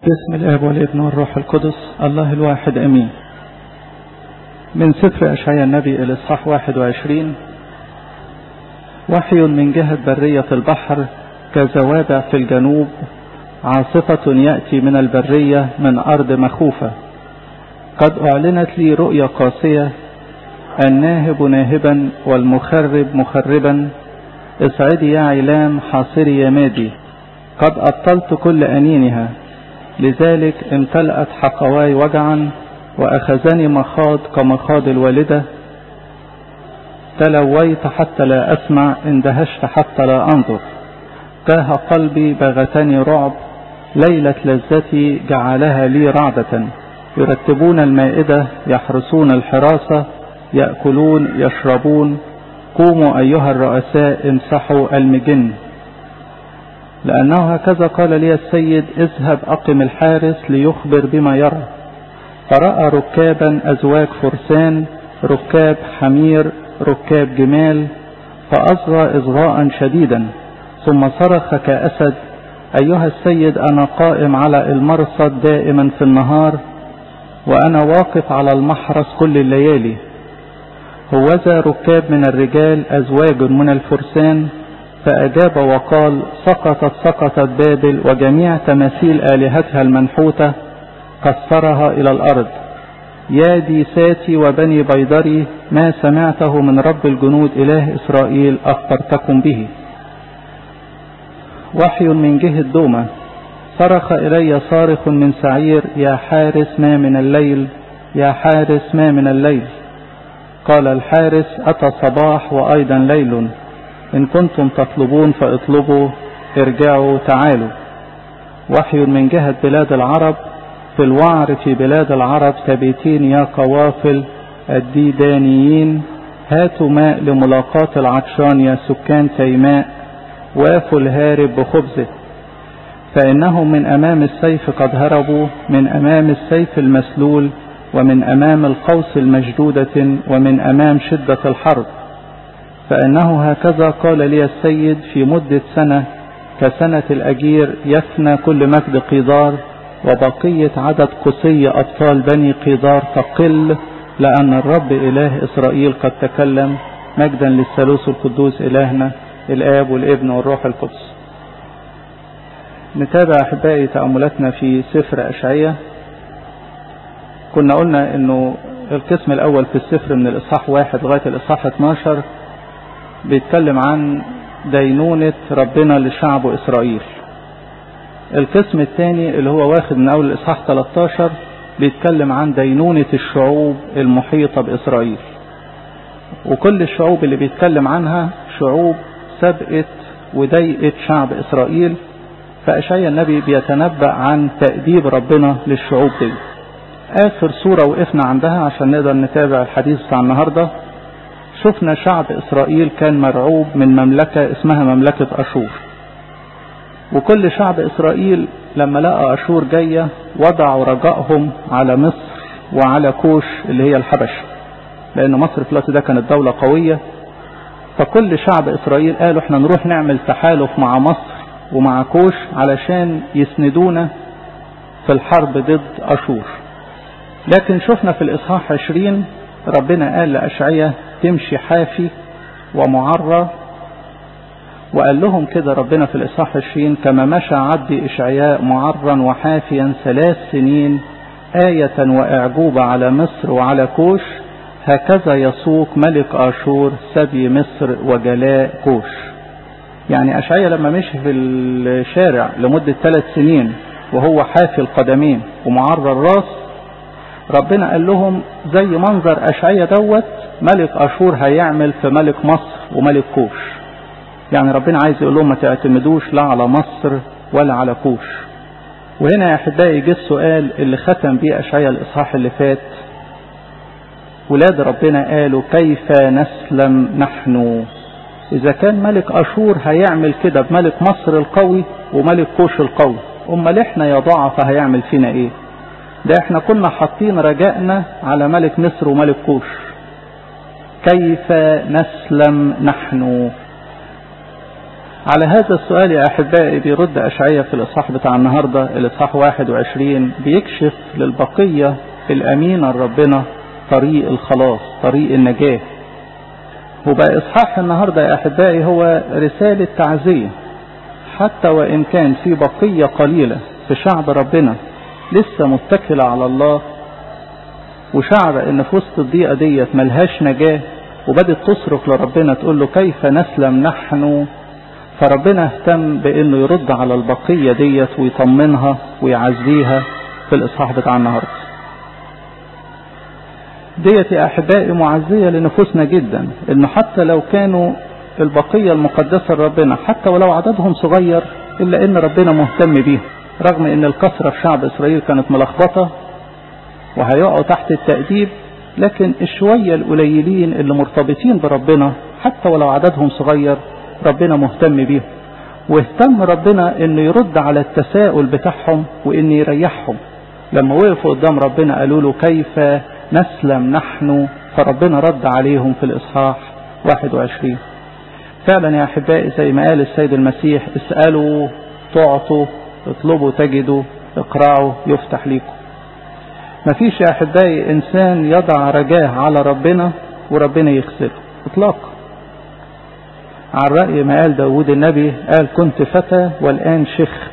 باسم الاب والابن والروح القدس الله الواحد امين من سفر اشعياء النبي الاصحاح 21 وحي من جهة برية البحر كزوابع في الجنوب عاصفة يأتي من البرية من أرض مخوفة قد أعلنت لي رؤيا قاسية الناهب ناهبا والمخرب مخربا اصعدي يا علام حاصري يا مادي قد أبطلت كل أنينها لذلك امتلأت حقواي وجعا وأخذني مخاض كمخاض الوالدة تلويت حتى لا أسمع اندهشت حتى لا أنظر تاه قلبي بغتني رعب ليلة لذتي جعلها لي رعدة يرتبون المائدة يحرسون الحراسة يأكلون يشربون قوموا أيها الرؤساء امسحوا المجن لأنه هكذا قال لي السيد اذهب أقم الحارس ليخبر بما يرى فرأى ركابا أزواج فرسان ركاب حمير ركاب جمال فأصغى إصغاء شديدا ثم صرخ كأسد أيها السيد أنا قائم على المرصد دائما في النهار وأنا واقف على المحرس كل الليالي هوذا ركاب من الرجال أزواج من الفرسان فأجاب وقال سقطت سقطت بابل وجميع تماثيل آلهتها المنحوتة كسرها إلى الأرض يا ديساتي وبني بيضري ما سمعته من رب الجنود إله إسرائيل أخبرتكم به وحي من جهة دومة صرخ إلي صارخ من سعير يا حارس ما من الليل يا حارس ما من الليل قال الحارس أتى صباح وأيضا ليل إن كنتم تطلبون فاطلبوا ارجعوا تعالوا وحي من جهة بلاد العرب في الوعر في بلاد العرب ثبيتين يا قوافل الديدانيين هاتوا ماء لملاقاة العطشان يا سكان تيماء وافوا الهارب بخبزه فإنهم من أمام السيف قد هربوا من أمام السيف المسلول ومن أمام القوس المشدودة ومن أمام شدة الحرب فإنه هكذا قال لي السيد في مدة سنة كسنة الأجير يفنى كل مجد قيدار وبقية عدد قصي أبطال بني قيدار تقل لأن الرب إله إسرائيل قد تكلم مجدا للثالوث القدوس إلهنا الآب والابن والروح القدس نتابع أحبائي تأملاتنا في سفر أشعية كنا قلنا أنه القسم الأول في السفر من الإصحاح واحد لغاية الإصحاح 12 بيتكلم عن دينونة ربنا لشعب إسرائيل القسم الثاني اللي هو واخد من أول الإصحاح 13 بيتكلم عن دينونة الشعوب المحيطة بإسرائيل وكل الشعوب اللي بيتكلم عنها شعوب سبقت وضايقت شعب إسرائيل فأشعيا النبي بيتنبأ عن تأديب ربنا للشعوب دي آخر صورة وقفنا عندها عشان نقدر نتابع الحديث بتاع النهاردة شفنا شعب إسرائيل كان مرعوب من مملكة اسمها مملكة أشور وكل شعب إسرائيل لما لقى أشور جاية وضعوا رجائهم على مصر وعلى كوش اللي هي الحبشة لأن مصر في الوقت ده كانت دولة قوية فكل شعب إسرائيل قالوا احنا نروح نعمل تحالف مع مصر ومع كوش علشان يسندونا في الحرب ضد أشور لكن شفنا في الإصحاح 20 ربنا قال لأشعية تمشي حافي ومعرى وقال لهم كده ربنا في الإصحاح 20 كما مشى عبدي إشعياء معرا وحافيا ثلاث سنين آية وإعجوبة على مصر وعلى كوش هكذا يسوق ملك آشور سبي مصر وجلاء كوش يعني أشعية لما مشي في الشارع لمدة ثلاث سنين وهو حافي القدمين ومعرى الراس ربنا قال لهم زي منظر أشعية دوت ملك أشور هيعمل في ملك مصر وملك كوش يعني ربنا عايز يقول لهم ما تعتمدوش لا على مصر ولا على كوش وهنا يا أحبائي جه السؤال اللي ختم بيه أشعية الإصحاح اللي فات ولاد ربنا قالوا كيف نسلم نحن إذا كان ملك أشور هيعمل كده بملك مصر القوي وملك كوش القوي أمال إحنا يا ضعف هيعمل فينا إيه ده احنا كنا حاطين رجائنا على ملك مصر وملك كوش كيف نسلم نحن على هذا السؤال يا أحبائي بيرد أشعية في الإصحاح بتاع النهاردة الإصحاح 21 بيكشف للبقية الأمينة ربنا طريق الخلاص طريق النجاة وبقى إصحاح النهاردة يا أحبائي هو رسالة تعزية حتى وإن كان في بقية قليلة في شعب ربنا لسه متكلة على الله وشعر ان في وسط الضيقة ديت ملهاش نجاة وبدت تصرخ لربنا تقول له كيف نسلم نحن فربنا اهتم بانه يرد على البقية ديت ويطمنها ويعزيها في الاصحاح بتاع النهارده ديت يا احبائي معزية لنفوسنا جدا انه حتى لو كانوا البقية المقدسة لربنا حتى ولو عددهم صغير الا ان ربنا مهتم بيهم رغم ان الكثرة في شعب اسرائيل كانت ملخبطة وهيقعوا تحت التأديب لكن الشوية القليلين اللي مرتبطين بربنا حتى ولو عددهم صغير ربنا مهتم بيهم واهتم ربنا انه يرد على التساؤل بتاعهم وان يريحهم لما وقفوا قدام ربنا قالوا له كيف نسلم نحن فربنا رد عليهم في الاصحاح 21 فعلا يا احبائي زي ما قال السيد المسيح اسالوا تعطوا اطلبوا تجدوا اقرعوا يفتح لكم مفيش يا احبائي انسان يضع رجاه على ربنا وربنا يخسره اطلاقا عن رأي ما قال داود النبي قال كنت فتى والآن شخت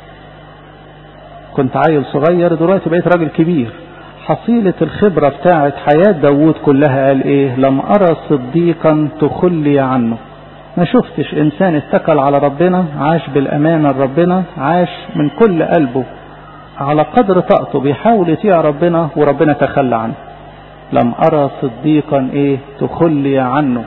كنت عيل صغير دلوقتي بقيت راجل كبير حصيلة الخبرة بتاعت حياة داود كلها قال ايه لم ارى صديقا تخلي عنه ما شفتش انسان اتكل على ربنا عاش بالامانة لربنا عاش من كل قلبه على قدر طاقته بيحاول يطيع ربنا وربنا تخلى عنه لم ارى صديقا ايه تخلي عنه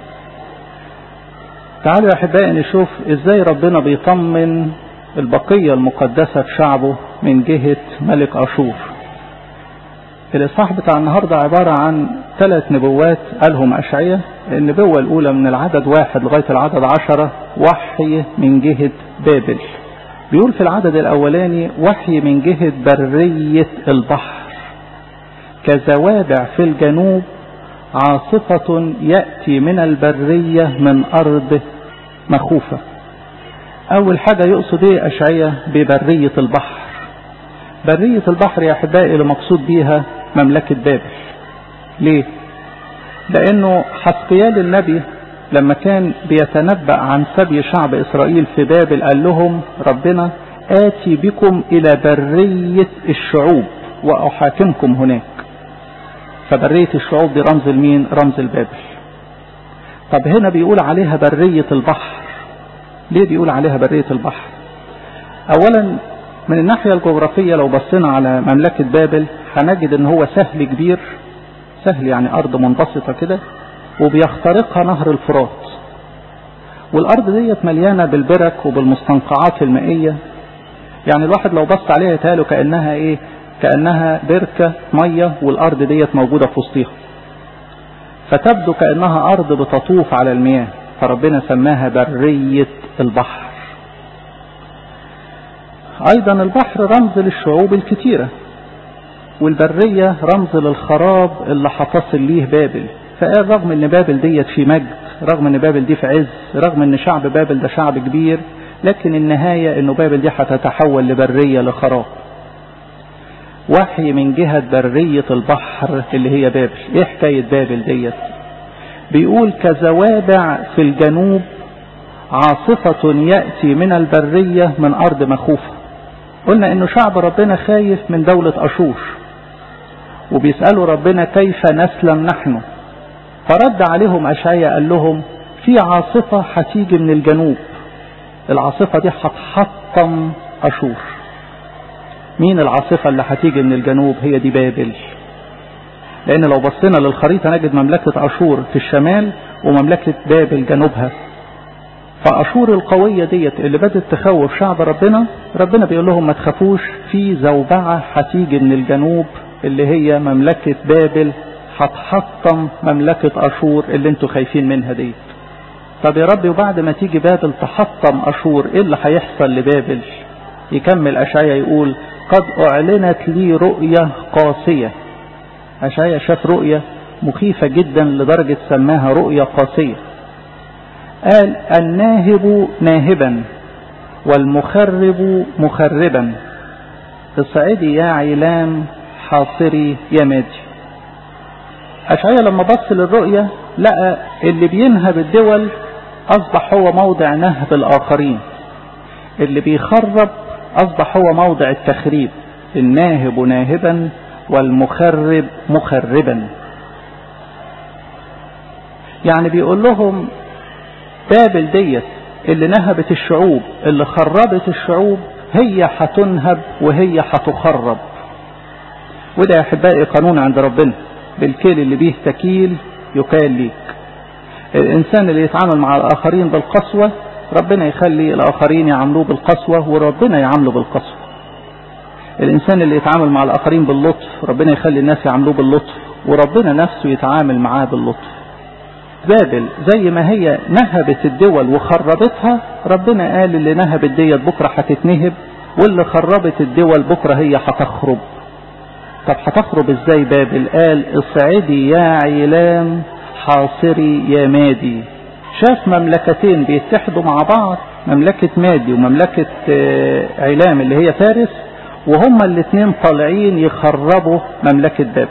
تعالوا يا احبائي نشوف ازاي ربنا بيطمن البقية المقدسة في شعبه من جهة ملك اشور الاصحاح بتاع النهاردة عبارة عن ثلاث نبوات قالهم اشعية النبوة الاولى من العدد واحد لغاية العدد عشرة وحي من جهة بابل بيقول في العدد الاولاني وحي من جهة برية البحر كزوابع في الجنوب عاصفة يأتي من البرية من أرض مخوفة أول حاجة يقصد إيه أشعية ببرية البحر برية البحر يا أحبائي اللي مقصود بيها مملكة بابل ليه؟ لأنه حسقيال النبي لما كان بيتنبأ عن سبي شعب إسرائيل في بابل قال لهم ربنا آتي بكم إلى برية الشعوب وأحاكمكم هناك فبرية الشعوب دي رمز المين رمز البابل طب هنا بيقول عليها برية البحر ليه بيقول عليها برية البحر اولا من الناحية الجغرافية لو بصينا على مملكة بابل هنجد ان هو سهل كبير سهل يعني ارض منبسطة كده وبيخترقها نهر الفرات والارض ديت مليانة بالبرك وبالمستنقعات المائية يعني الواحد لو بص عليها يتهيأله كأنها ايه كأنها بركة مية والأرض ديت موجودة في وسطها فتبدو كأنها أرض بتطوف على المياه فربنا سماها برية البحر أيضا البحر رمز للشعوب الكتيرة والبرية رمز للخراب اللي هتصل ليه بابل فقال رغم ان بابل ديت في مجد رغم ان بابل دي في عز رغم ان شعب بابل ده شعب كبير لكن النهاية انه بابل دي هتتحول لبرية لخراب وحي من جهة برية البحر اللي هي بابل ايه حكاية بابل ديت بيقول كزوابع في الجنوب عاصفة يأتي من البرية من أرض مخوفة قلنا انه شعب ربنا خايف من دولة أشور وبيسألوا ربنا كيف نسلم نحن فرد عليهم أشعيا قال لهم في عاصفة هتيجي من الجنوب العاصفة دي هتحطم أشور مين العاصفة اللي هتيجي من الجنوب هي دي بابل لأن لو بصينا للخريطة نجد مملكة أشور في الشمال ومملكة بابل جنوبها فأشور القوية ديت اللي بدت تخوف شعب ربنا ربنا بيقول لهم ما تخافوش في زوبعة هتيجي من الجنوب اللي هي مملكة بابل هتحطم مملكة أشور اللي انتوا خايفين منها ديت طب يا ربي وبعد ما تيجي بابل تحطم أشور ايه اللي هيحصل لبابل يكمل أشعيا يقول قد أعلنت لي رؤية قاسية أشعيا شاف رؤية مخيفة جدا لدرجة سماها رؤية قاسية قال الناهب ناهبا والمخرب مخربا اصعدي يا عيلام حاصري يا مادي أشعية لما بص للرؤية لقى اللي بينهب الدول أصبح هو موضع نهب الآخرين اللي بيخرب أصبح هو موضع التخريب الناهب ناهبا والمخرب مخربا يعني بيقول لهم بابل ديت اللي نهبت الشعوب اللي خربت الشعوب هي هتنهب وهي هتخرب وده يا احبائي قانون عند ربنا بالكيل اللي بيه تكيل يكال ليك الانسان اللي يتعامل مع الاخرين بالقسوة ربنا يخلي الاخرين يعاملوه بالقسوة وربنا يعامله بالقسوة الانسان اللي يتعامل مع الاخرين باللطف ربنا يخلي الناس يعاملوه باللطف وربنا نفسه يتعامل معاه باللطف بابل زي ما هي نهبت الدول وخربتها ربنا قال اللي نهبت ديت بكرة هتتنهب واللي خربت الدول بكرة هي هتخرب طب هتخرب ازاي بابل قال اصعدي يا عيلام حاصري يا مادي شاف مملكتين بيتحدوا مع بعض مملكة مادي ومملكة علام اللي هي فارس وهما الاثنين طالعين يخربوا مملكة بابل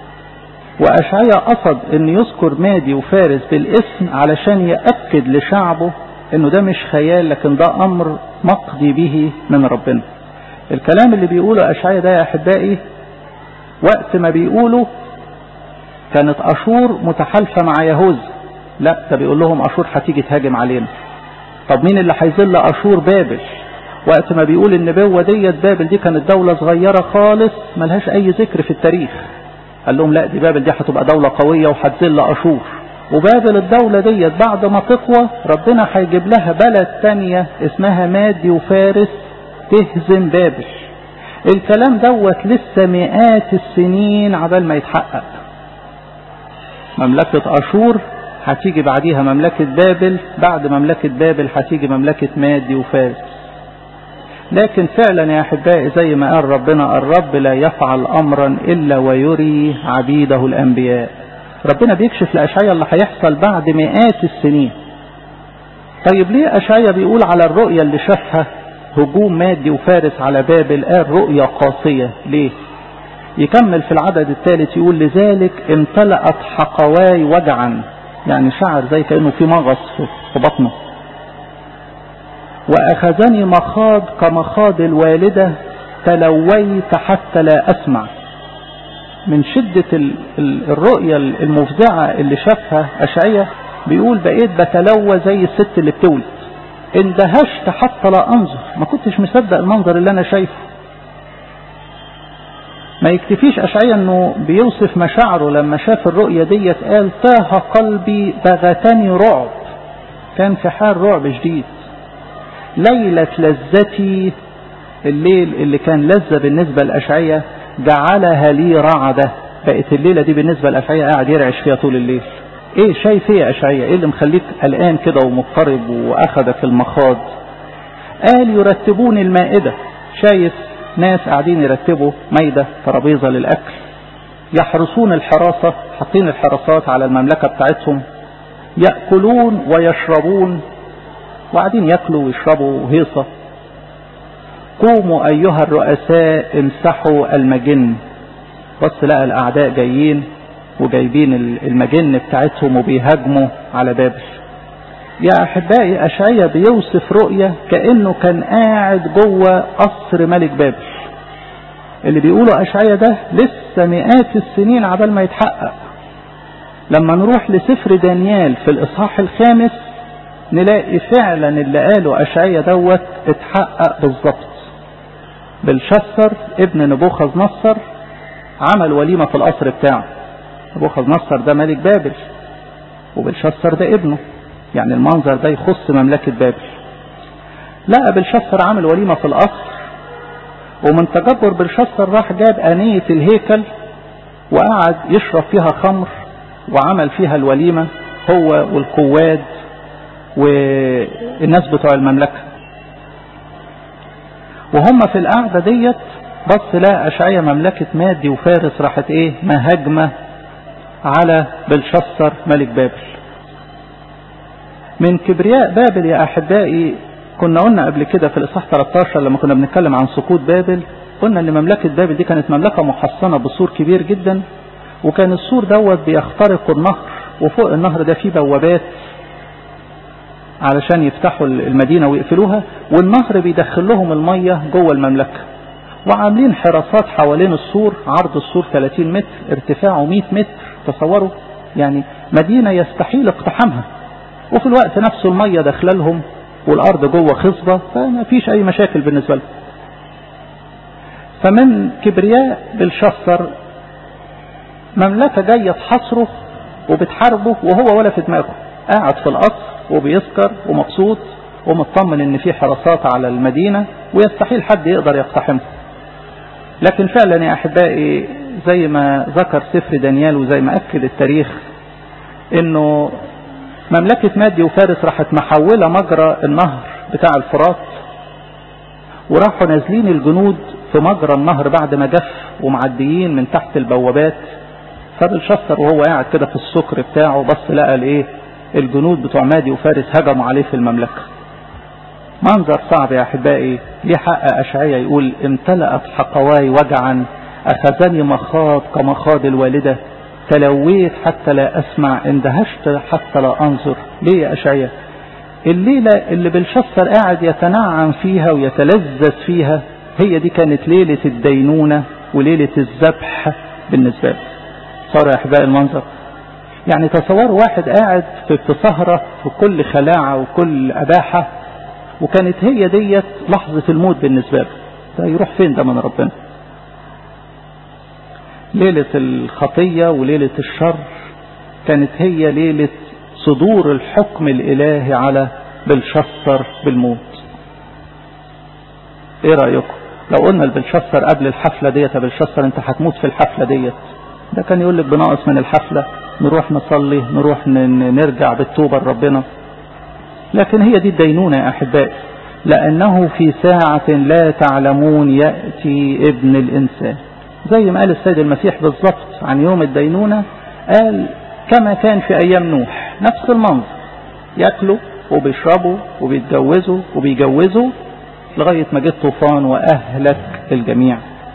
وأشعيا قصد أن يذكر مادي وفارس بالاسم علشان يأكد لشعبه أنه ده مش خيال لكن ده أمر مقضي به من ربنا الكلام اللي بيقوله أشعيا ده يا أحبائي وقت ما بيقوله كانت أشور متحالفة مع يهوذا لا ده بيقول لهم أشور هتيجي تهاجم علينا طب مين اللي هيذل أشور بابل وقت ما بيقول النبوة ديت بابل دي كانت دولة صغيرة خالص ملهاش أي ذكر في التاريخ قال لهم لا دي بابل دي هتبقى دولة قوية وهتذل أشور وبابل الدولة ديت بعد ما تقوى ربنا هيجيب لها بلد تانية اسمها مادي وفارس تهزم بابل الكلام دوت لسه مئات السنين عبال ما يتحقق مملكة أشور هتيجي بعديها مملكة بابل بعد مملكة بابل هتيجي مملكة مادي وفارس لكن فعلا يا أحبائي زي ما قال ربنا الرب لا يفعل أمرا إلا ويري عبيده الأنبياء ربنا بيكشف لأشعيا اللي هيحصل بعد مئات السنين طيب ليه أشعيا بيقول على الرؤية اللي شافها هجوم مادي وفارس على بابل قال رؤية قاسية ليه يكمل في العدد الثالث يقول لذلك امتلأت حقواي وجعا يعني شعر زي كأنه في مغص في بطنه وأخذني مخاض كمخاض الوالدة تلويت حتى لا أسمع من شدة الرؤية المفزعة اللي شافها أشعية بيقول بقيت بتلوى زي الست اللي بتولد اندهشت حتى لا أنظر ما كنتش مصدق المنظر اللي أنا شايفه ما يكتفيش أشعية أنه بيوصف مشاعره لما شاف الرؤية ديت قال تاه قلبي بغتني رعب كان في حال رعب شديد ليلة لذتي الليل اللي كان لذة بالنسبة لأشعية جعلها لي رعدة بقت الليلة دي بالنسبة لأشعية قاعد يرعش فيها طول الليل ايه شايف ايه يا أشعية ايه اللي مخليك قلقان كده ومضطرب واخدك المخاض قال يرتبون المائدة شايف ناس قاعدين يرتبوا ميدة ترابيزة للأكل يحرسون الحراسة حاطين الحراسات على المملكة بتاعتهم يأكلون ويشربون وقاعدين ياكلوا ويشربوا هيصة قوموا أيها الرؤساء امسحوا المجن بص لقى الأعداء جايين وجايبين المجن بتاعتهم وبيهاجموا على بابل يا أحبائي أشعية بيوصف رؤية كأنه كان قاعد جوه قصر ملك بابل اللي بيقولوا أشعية ده لسه مئات السنين عبال ما يتحقق لما نروح لسفر دانيال في الإصحاح الخامس نلاقي فعلا اللي قاله أشعية دوت اتحقق بالظبط بلشسر ابن نبوخذ نصر عمل وليمة في القصر بتاعه نبوخذ نصر ده ملك بابل وبلشسر ده ابنه يعني المنظر ده يخص مملكة بابل لقى بلشسر عامل وليمة في القصر ومن تجبر بلشسر راح جاب آنية الهيكل وقعد يشرب فيها خمر وعمل فيها الوليمة هو والقواد والناس بتوع المملكة وهم في القعدة ديت بص لقى أشعية مملكة مادي وفارس راحت ايه مهاجمة على بلشسر ملك بابل من كبرياء بابل يا أحبائي كنا قلنا قبل كده في الإصحاح 13 لما كنا بنتكلم عن سقوط بابل قلنا ان مملكة بابل دي كانت مملكة محصنة بسور كبير جدا وكان السور دوت بيخترق النهر وفوق النهر ده فيه بوابات علشان يفتحوا المدينة ويقفلوها والنهر بيدخل لهم المية جوه المملكة وعاملين حراسات حوالين السور عرض السور 30 متر ارتفاعه 100 متر تصوروا يعني مدينة يستحيل اقتحامها وفي الوقت نفسه المية داخله لهم والأرض جوه خصبة فما فيش أي مشاكل بالنسبة لهم فمن كبرياء بالشفر مملكة جاية تحاصره وبتحاربه وهو ولا في دماغه قاعد في القصر وبيسكر ومبسوط ومطمن ان في حراسات على المدينة ويستحيل حد يقدر يقتحمه لكن فعلا يا احبائي زي ما ذكر سفر دانيال وزي ما اكد التاريخ انه مملكة مادي وفارس راحت محولة مجرى النهر بتاع الفرات وراحوا نازلين الجنود في مجرى النهر بعد ما جف ومعديين من تحت البوابات فبالشفر وهو قاعد كده في السكر بتاعه بص لقى الايه الجنود بتوع مادي وفارس هجموا عليه في المملكة منظر صعب يا احبائي ليه حق اشعية يقول امتلأت حقواي وجعا اخذني مخاض كمخاض الوالدة تلويت حتى لا اسمع اندهشت حتى لا انظر ليه يا اشعية الليلة اللي بالشفر قاعد يتنعم فيها ويتلذذ فيها هي دي كانت ليلة الدينونة وليلة الذبح بالنسبة له صار يا احبائي المنظر يعني تصور واحد قاعد في سهرة في كل خلاعة وكل أباحة وكانت هي ديت لحظة الموت بالنسبة له ده يروح فين ده من ربنا ليلة الخطية وليلة الشر كانت هي ليلة صدور الحكم الإلهي على بلشسر بالموت ايه رأيكم لو قلنا لبلشسر قبل الحفلة ديت يا بلشسر انت هتموت في الحفلة ديت ده كان يقول لك بناقص من الحفلة نروح نصلي نروح نرجع بالتوبة لربنا لكن هي دي الدينونة يا أحبائي لأنه في ساعة لا تعلمون يأتي ابن الإنسان زي ما قال السيد المسيح بالضبط عن يوم الدينونة قال كما كان في أيام نوح نفس المنظر يأكلوا وبيشربوا وبيتجوزوا وبيجوزوا لغاية ما جه طوفان وأهلك الجميع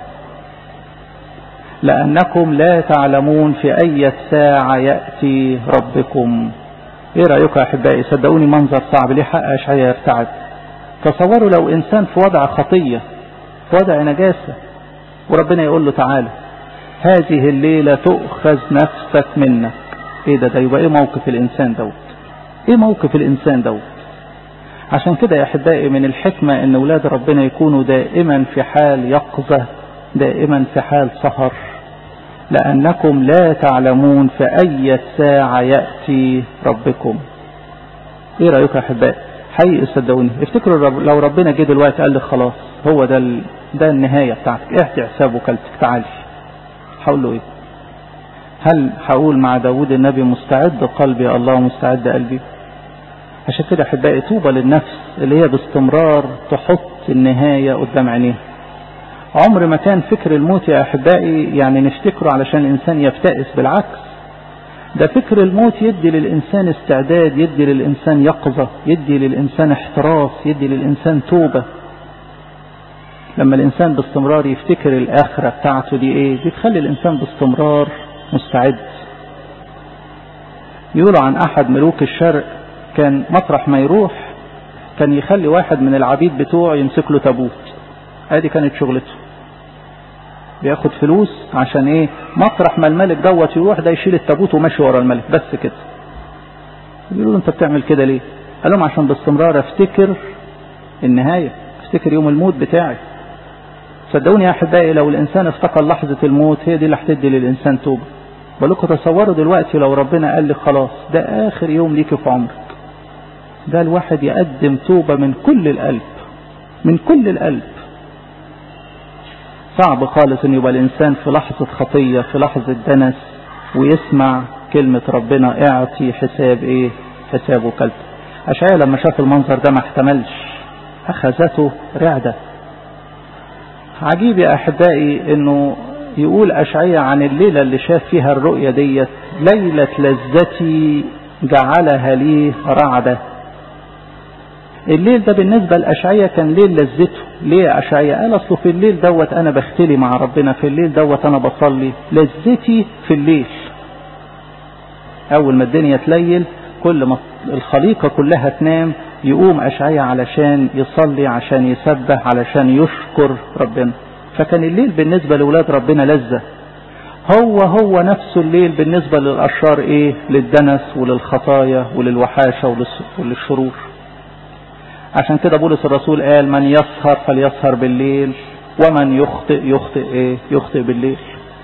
لأنكم لا تعلمون في أي ساعة يأتي ربكم ايه رأيكم يا أحبائي صدقوني منظر صعب ليه حق أشعية يرتعد تصوروا لو إنسان في وضع خطية في وضع نجاسة وربنا يقول له تعالى هذه الليلة تؤخذ نفسك منك ايه ده ده يبقى ايه موقف الإنسان دوت ايه موقف الإنسان دوت عشان كده يا أحبائي من الحكمة ان أولاد ربنا يكونوا دائما في حال يقظة دائما في حال سهر لأنكم لا تعلمون في أي ساعة يأتي ربكم ايه رأيكم يا أحبائي حقيقي صدقوني افتكروا رب لو ربنا جه دلوقتي قال لك خلاص هو ده ال... ده النهاية بتاعتك احتي حساب وكالتك تعالي هقول له ايه هل هقول مع داود النبي مستعد قلبي الله مستعد قلبي عشان كده احبائي طوبى للنفس اللي هي باستمرار تحط النهاية قدام عينيها عمر ما كان فكر الموت يا احبائي يعني نفتكره علشان الانسان يفتئس بالعكس ده فكر الموت يدي للإنسان استعداد يدي للإنسان يقظة يدي للإنسان احتراس يدي للإنسان توبة لما الإنسان باستمرار يفتكر الآخرة بتاعته دي إيه دي تخلي الإنسان باستمرار مستعد يقولوا عن أحد ملوك الشرق كان مطرح ما يروح كان يخلي واحد من العبيد بتوعه يمسك له تابوت ادي كانت شغلته بياخد فلوس عشان ايه مطرح ما الملك دوت يروح ده يشيل التابوت وماشي ورا الملك بس كده يقولوا له انت بتعمل كده ليه قال لهم عشان باستمرار افتكر النهاية افتكر يوم الموت بتاعي صدقوني يا احبائي لو الانسان افتكر لحظة الموت هي دي اللي هتدي للانسان توبة بقول لكم تصوروا دلوقتي لو ربنا قال لي خلاص ده اخر يوم ليك في عمرك ده الواحد يقدم توبة من كل القلب من كل القلب صعب خالص ان يبقى الانسان في لحظة خطية في لحظة دنس ويسمع كلمة ربنا اعطي حساب ايه حساب وكالته اشعيا لما شاف المنظر ده ما احتملش اخذته رعدة عجيب يا احبائي انه يقول اشعيا عن الليلة اللي شاف فيها الرؤية ديت ليلة لذتي جعلها لي رعدة الليل ده بالنسبة لأشعية كان ليل لذته ليه يا أشعية قال أصله في الليل دوت أنا بختلي مع ربنا في الليل دوت أنا بصلي لذتي في الليل أول ما الدنيا تليل كل ما الخليقة كلها تنام يقوم أشعية علشان يصلي عشان يسبح علشان يشكر ربنا فكان الليل بالنسبة لأولاد ربنا لذة هو هو نفسه الليل بالنسبة للأشرار إيه للدنس وللخطايا وللوحاشة وللشرور عشان كده بولس الرسول قال من يسهر فليسهر بالليل ومن يخطئ يخطئ ايه يخطئ بالليل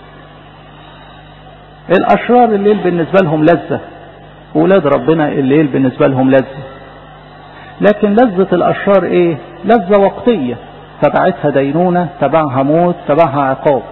الاشرار الليل بالنسبة لهم لذة ولاد ربنا الليل بالنسبة لهم لذة لكن لذة الاشرار ايه لذة وقتية تبعتها دينونة تبعها موت تبعها عقاب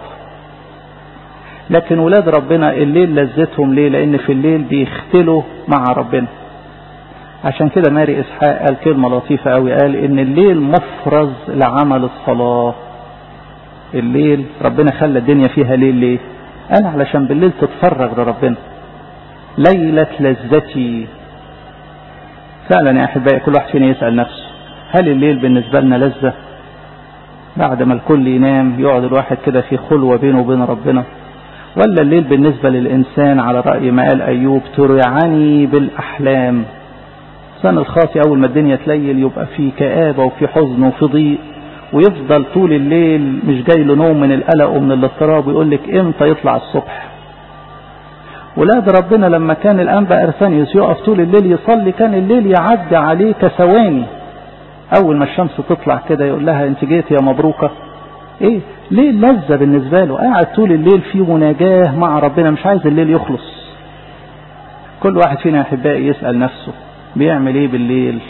لكن ولاد ربنا الليل لذتهم ليه لان في الليل بيختلوا مع ربنا عشان كده ماري اسحاق قال كلمة لطيفة قوي قال ان الليل مفرز لعمل الصلاة الليل ربنا خلى الدنيا فيها ليل ليه قال علشان بالليل تتفرغ لربنا ليلة لذتي فعلا يا احبائي كل واحد فينا يسأل نفسه هل الليل بالنسبة لنا لذة بعد ما الكل ينام يقعد الواحد كده في خلوة بينه وبين ربنا ولا الليل بالنسبة للإنسان على رأي ما قال أيوب ترعني بالأحلام الإنسان الخاطي أول ما الدنيا تليل يبقى في كآبة وفي حزن وفي ضيق ويفضل طول الليل مش جاي له نوم من القلق ومن الاضطراب ويقول لك امتى يطلع الصبح ولاد ربنا لما كان الأنبا أرسانيوس يقف طول الليل يصلي كان الليل يعدي عليه كثواني أول ما الشمس تطلع كده يقول لها أنت جيت يا مبروكة إيه ليه لذة بالنسبة له قاعد طول الليل في مناجاة مع ربنا مش عايز الليل يخلص كل واحد فينا يا أحبائي يسأل نفسه بيعمل ايه بالليل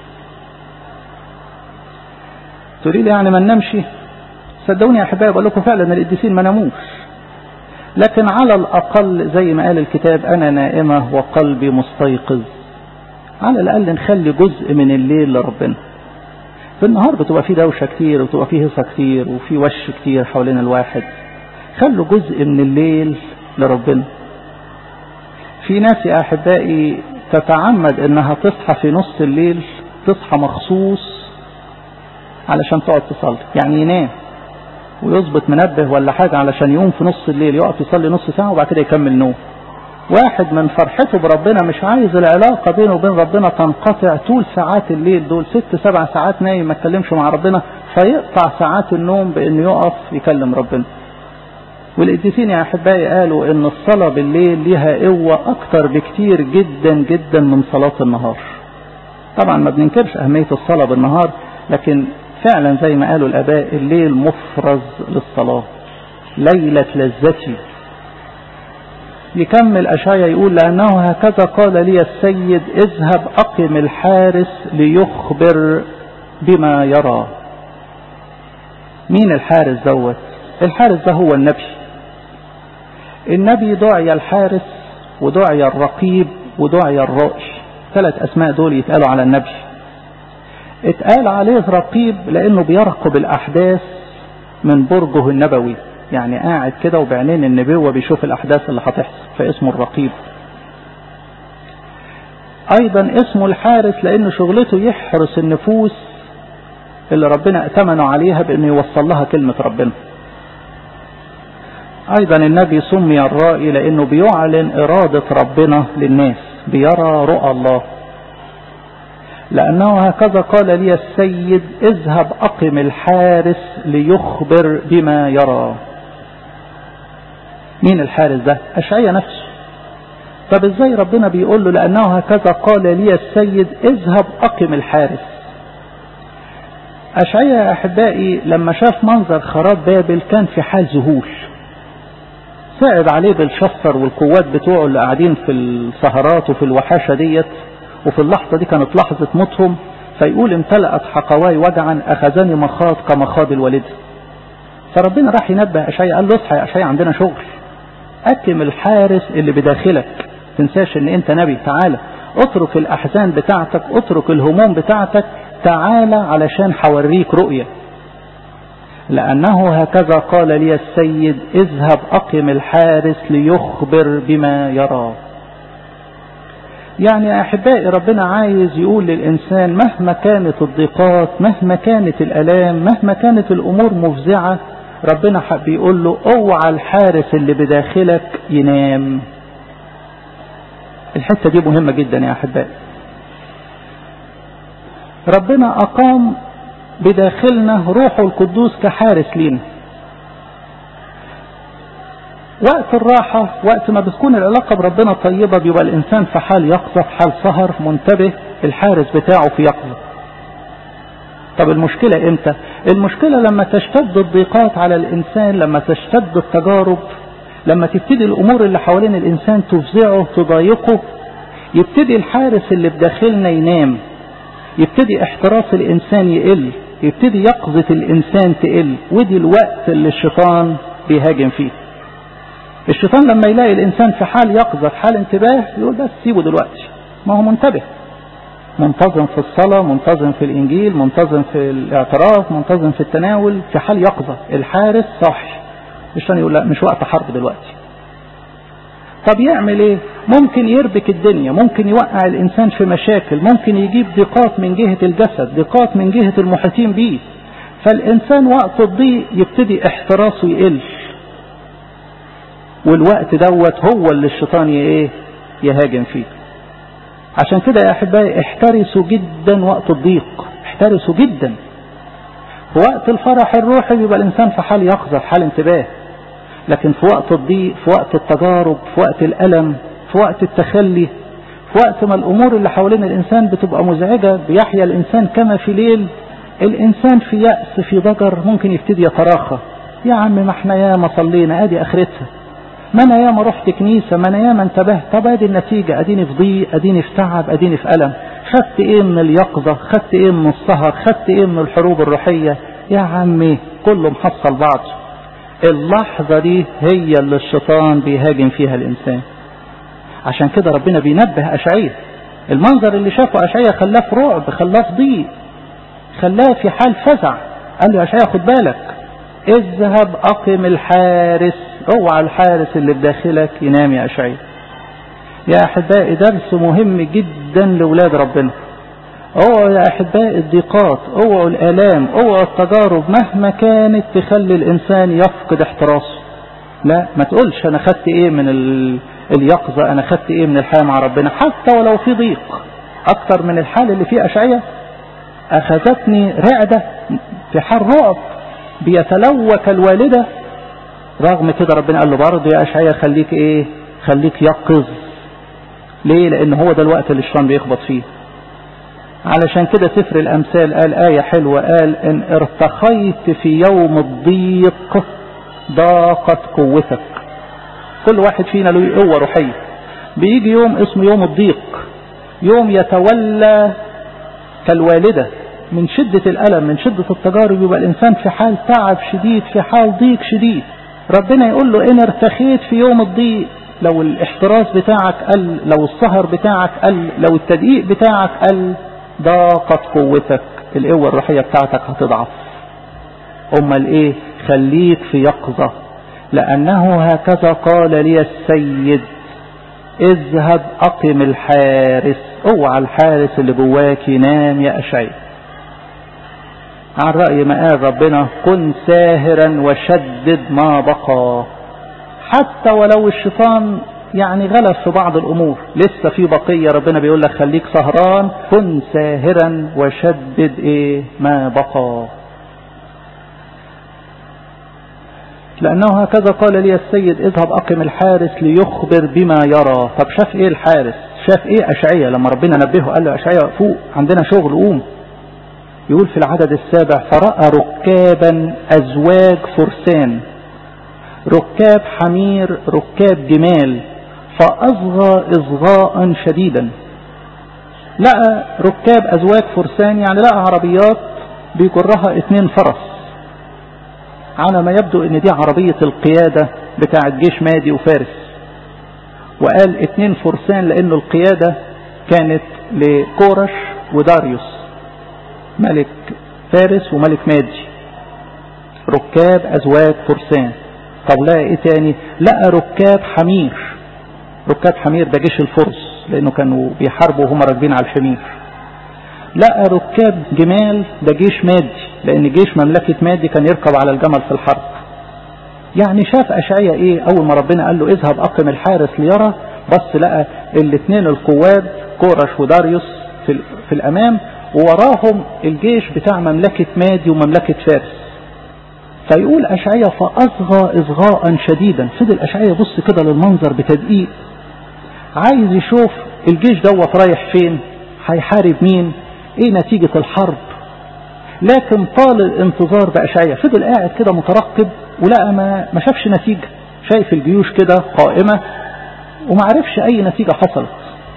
تقولي لي يعني ما ننامش صدقوني يا احبائي بقول لكم فعلا القديسين ما ناموش لكن على الاقل زي ما قال الكتاب انا نائمه وقلبي مستيقظ على الاقل نخلي جزء من الليل لربنا في النهار بتبقى فيه دوشه كتير وبتبقى فيه هصه كتير وفي وش كتير حوالين الواحد خلوا جزء من الليل لربنا في ناس يا احبائي تتعمد انها تصحى في نص الليل تصحى مخصوص علشان تقعد تصلي يعني ينام ويظبط منبه ولا حاجة علشان يقوم في نص الليل يقف يصلي نص ساعة وبعد كده يكمل نوم واحد من فرحته بربنا مش عايز العلاقة بينه وبين ربنا تنقطع طول ساعات الليل دول ست سبع ساعات نايم ما اتكلمش مع ربنا فيقطع ساعات النوم بانه يقف يكلم ربنا والقديسين يا احبائي قالوا ان الصلاة بالليل ليها قوة اكتر بكتير جدا جدا من صلاة النهار طبعا ما بننكرش اهمية الصلاة بالنهار لكن فعلا زي ما قالوا الاباء الليل مفرز للصلاة ليلة لذتي يكمل أشعيا يقول لأنه هكذا قال لي السيد اذهب أقم الحارس ليخبر بما يرى مين الحارس دوت الحارس ده هو النبي النبي دعي الحارس ودعي الرقيب ودعي الرائي ثلاث أسماء دول يتقالوا على النبي اتقال عليه رقيب لأنه بيرقب الأحداث من برجه النبوي يعني قاعد كده وبعينين النبوة بيشوف الأحداث اللي هتحصل فاسمه الرقيب أيضا اسمه الحارس لأن شغلته يحرس النفوس اللي ربنا ائتمنه عليها بأنه يوصل لها كلمة ربنا أيضا النبي سمي الرائي لأنه بيعلن إرادة ربنا للناس بيرى رؤى الله لأنه هكذا قال لي السيد اذهب أقم الحارس ليخبر بما يرى مين الحارس ده أشعية نفسه طب ازاي ربنا بيقول له لأنه هكذا قال لي السيد اذهب أقم الحارس أشعية يا أحبائي لما شاف منظر خراب بابل كان في حال ذهول صعب عليه بالشفر والقوات بتوعه اللي قاعدين في السهرات وفي الوحاشة ديت وفي اللحظة دي كانت لحظة موتهم فيقول امتلأت حقواي وجعا أخذني مخاض كمخاض الوالد فربنا راح ينبه أشعيا قال له اصحى يا أشعيا عندنا شغل أكم الحارس اللي بداخلك تنساش ان انت نبي تعالى اترك الأحزان بتاعتك اترك الهموم بتاعتك تعالى علشان حوريك رؤية لأنه هكذا قال لي السيد اذهب أقم الحارس ليخبر بما يرى يعني يا أحبائي ربنا عايز يقول للإنسان مهما كانت الضيقات مهما كانت الألام مهما كانت الأمور مفزعة ربنا بيقول له اوعى الحارس اللي بداخلك ينام الحتة دي مهمة جدا يا أحبائي ربنا أقام بداخلنا روحه القدوس كحارس لينا وقت الراحة وقت ما بتكون العلاقة بربنا طيبة بيبقى الإنسان في حال يقظة في حال سهر منتبه الحارس بتاعه في يقظة طب المشكلة امتى المشكلة لما تشتد الضيقات على الإنسان لما تشتد التجارب لما تبتدي الأمور اللي حوالين الإنسان تفزعه تضايقه يبتدي الحارس اللي بداخلنا ينام يبتدي احتراس الإنسان يقل يبتدي يقظة الإنسان تقل ودي الوقت اللي الشيطان بيهاجم فيه الشيطان لما يلاقي الإنسان في حال يقظة في حال انتباه يقول بس سيبه دلوقتي ما هو منتبه منتظم في الصلاة منتظم في الإنجيل منتظم في الاعتراف منتظم في التناول في حال يقظة الحارس صاحي الشيطان يقول لا مش وقت حرب دلوقتي طب يعمل ايه ممكن يربك الدنيا ممكن يوقع الانسان في مشاكل ممكن يجيب ضيقات من جهة الجسد ضيقات من جهة المحيطين بيه فالانسان وقت الضيق يبتدي احتراسه يقل والوقت دوت هو اللي الشيطان ايه يهاجم فيه عشان كده يا احبائي احترسوا جدا وقت الضيق احترسوا جدا في وقت الفرح الروحي بيبقى الانسان في حال يقظه في حال انتباه لكن في وقت الضيق في وقت التجارب في وقت الالم في وقت التخلي في وقت ما الامور اللي حوالين الانسان بتبقى مزعجه بيحيا الانسان كما في ليل الانسان في يأس في ضجر ممكن يبتدي يتراخى يا عم ما احنا ياما صلينا ادي اخرتها ما انا ياما رحت كنيسة ما انا ياما انتبهت طب ادي النتيجة اديني في ضيق اديني في تعب اديني في ألم خدت ايه من اليقظة خدت ايه من السهر خدت ايه من الحروب الروحية يا عمي كله محصل بعضه اللحظة دي هي اللي الشيطان بيهاجم فيها الانسان عشان كده ربنا بينبه اشعية المنظر اللي شافه اشعية خلاه في رعب خلاه في ضيق خلاه في حال فزع قال له يا اشعية خد بالك اذهب اقم الحارس اوعى الحارس اللي بداخلك ينام يا اشعياء يا احبائي درس مهم جدا لاولاد ربنا اوعوا يا احبائي الضيقات اوعوا الالام اوعوا التجارب مهما كانت تخلي الانسان يفقد احتراسه لا ما تقولش انا خدت ايه من ال... اليقظة انا خدت ايه من الحياة مع ربنا حتى ولو في ضيق اكتر من الحال اللي فيه اشعياء اخذتني رعدة في حال رعب بيتلوك الوالدة رغم كده ربنا قال له برضه يا اشعياء خليك ايه خليك يقظ ليه لان هو ده الوقت اللي الشيطان بيخبط فيه علشان كده سفر الامثال قال آية حلوة قال ان ارتخيت في يوم الضيق ضاقت قوتك كل واحد فينا له قوة روحية بيجي يوم اسمه يوم الضيق يوم يتولى كالوالدة من شدة الألم من شدة التجارب يبقى الإنسان في حال تعب شديد في حال ضيق شديد ربنا يقول له إن ارتخيت في يوم الضيق لو الاحتراس بتاعك قل لو السهر بتاعك قل لو التدقيق بتاعك قل ضاقت قوتك القوة الروحية بتاعتك هتضعف أمال إيه خليك في يقظة لأنه هكذا قال لي السيد اذهب أقم الحارس اوعى الحارس اللي جواك ينام يا أشعي عن رأي ما قال ربنا كن ساهرا وشدد ما بقى حتى ولو الشيطان يعني غلب في بعض الأمور لسه في بقية ربنا بيقول لك خليك سهران كن ساهرا وشدد إيه ما بقى لأنه هكذا قال لي السيد اذهب أقم الحارس ليخبر بما يرى طب شاف إيه الحارس شاف إيه أشعية لما ربنا نبهه قال له أشعية فوق عندنا شغل قوم يقول في العدد السابع فرأى ركابا أزواج فرسان ركاب حمير ركاب جمال فأصغى إصغاء شديدا لقى ركاب أزواج فرسان يعني لقى عربيات بيجرها اتنين فرس على ما يبدو ان دي عربية القيادة بتاعة جيش مادي وفارس وقال اتنين فرسان لانه القيادة كانت لكورش وداريوس ملك فارس وملك مادي ركاب ازواج فرسان طب لقى ايه تاني لقى ركاب حمير ركاب حمير ده جيش الفرس لأنه كانوا بيحاربوا وهم راكبين على الحمير لقى ركاب جمال ده جيش مادي لأن جيش مملكة مادي كان يركب على الجمل في الحرب يعني شاف أشعية إيه أول ما ربنا قال له اذهب أقم الحارس ليرى بس لقى الاثنين القواد كورش وداريوس في, في الأمام ووراهم الجيش بتاع مملكة مادي ومملكة فارس فيقول أشعية فأصغى إصغاء شديدا فضل أشعية يبص كده للمنظر بتدقيق عايز يشوف الجيش دوت رايح فين هيحارب مين ايه نتيجة الحرب لكن طال الانتظار بأشعية فضل قاعد كده مترقب ولقى ما, ما شافش نتيجة شايف الجيوش كده قائمة وما عرفش أي نتيجة حصلت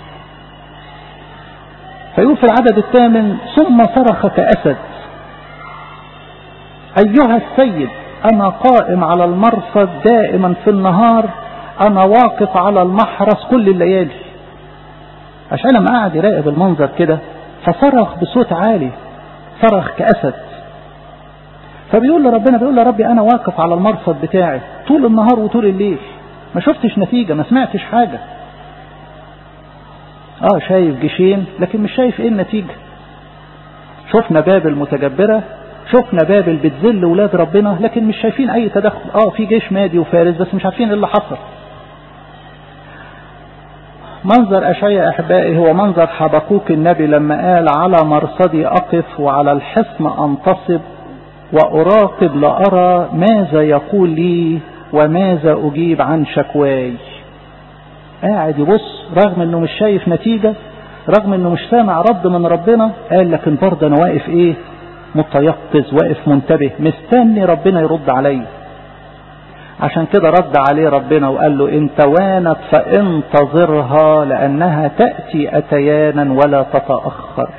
فيقول في العدد الثامن ثم صرخ كأسد أيها السيد أنا قائم على المرصد دائما في النهار أنا واقف على المحرس كل الليالي عشان لما قعد يراقب المنظر كده فصرخ بصوت عالي صرخ كأسد فبيقول لربنا بيقول لربي أنا واقف على المرصد بتاعي طول النهار وطول الليل ما شفتش نتيجة ما سمعتش حاجة اه شايف جيشين لكن مش شايف ايه النتيجة شفنا بابل متجبرة شفنا بابل بتذل ولاد ربنا لكن مش شايفين اي تدخل اه في جيش مادي وفارس بس مش عارفين ايه اللي حصل منظر أشعية أحبائي هو منظر حبقوك النبي لما قال على مرصدي أقف وعلى الحصن أنتصب وأراقب لأرى ماذا يقول لي وماذا أجيب عن شكواي قاعد يبص رغم انه مش شايف نتيجة رغم انه مش سامع رد من ربنا قال لكن برضه انا واقف ايه متيقظ واقف منتبه مستني ربنا يرد عليا عشان كده رد عليه ربنا وقال له ان توانت فانتظرها لانها تأتي اتيانا ولا تتأخر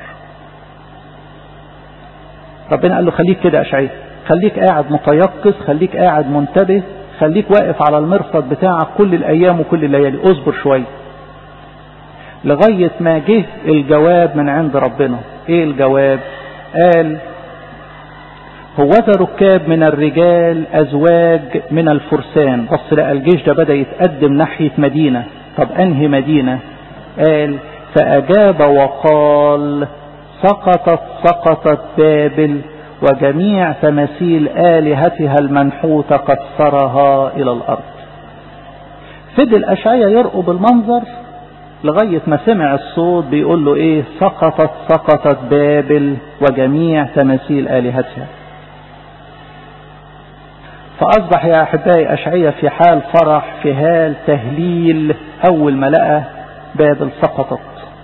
ربنا قال له خليك كده اشعياء خليك قاعد متيقظ خليك قاعد منتبه خليك واقف على المرصد بتاعك كل الايام وكل الليالي اصبر شوية لغاية ما جه الجواب من عند ربنا ايه الجواب قال هوذا ركاب من الرجال أزواج من الفرسان بص لقى الجيش ده بدأ يتقدم ناحية مدينة طب أنهي مدينة قال فأجاب وقال سقطت سقطت بابل وجميع تماثيل آلهتها المنحوتة كسرها إلى الأرض فضل أشعيا يرقب المنظر لغاية ما سمع الصوت بيقول له ايه سقطت سقطت بابل وجميع تماثيل آلهتها فأصبح يا أحبائي أشعية في حال فرح في حال تهليل أول ما لقى بابل سقطت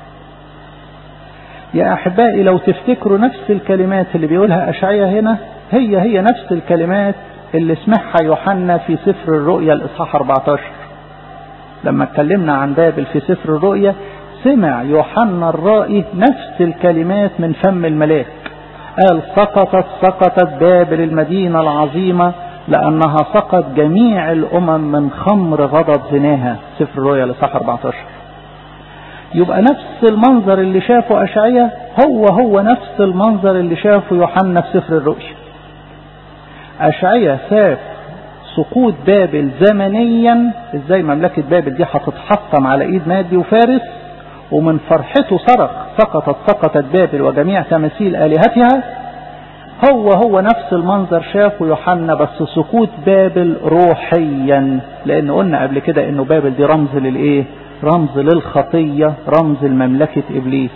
يا أحبائي لو تفتكروا نفس الكلمات اللي بيقولها أشعية هنا هي هي نفس الكلمات اللي سمعها يوحنا في سفر الرؤيا الإصحاح 14 لما اتكلمنا عن بابل في سفر الرؤيا سمع يوحنا الرائي نفس الكلمات من فم الملاك قال سقطت سقطت بابل المدينة العظيمة لأنها سقط جميع الأمم من خمر غضب زناها سفر الرؤيا لصح 14 يبقى نفس المنظر اللي شافه أشعية هو هو نفس المنظر اللي شافه يوحنا في سفر الرؤيا أشعية شاف سقوط بابل زمنيا ازاي مملكة بابل دي هتتحطم على ايد مادي وفارس ومن فرحته صرخ سقطت سقطت بابل وجميع تماثيل آلهتها هو هو نفس المنظر شافه يوحنا بس سقوط بابل روحيا لان قلنا قبل كده انه بابل دي رمز للايه رمز للخطية رمز لمملكة ابليس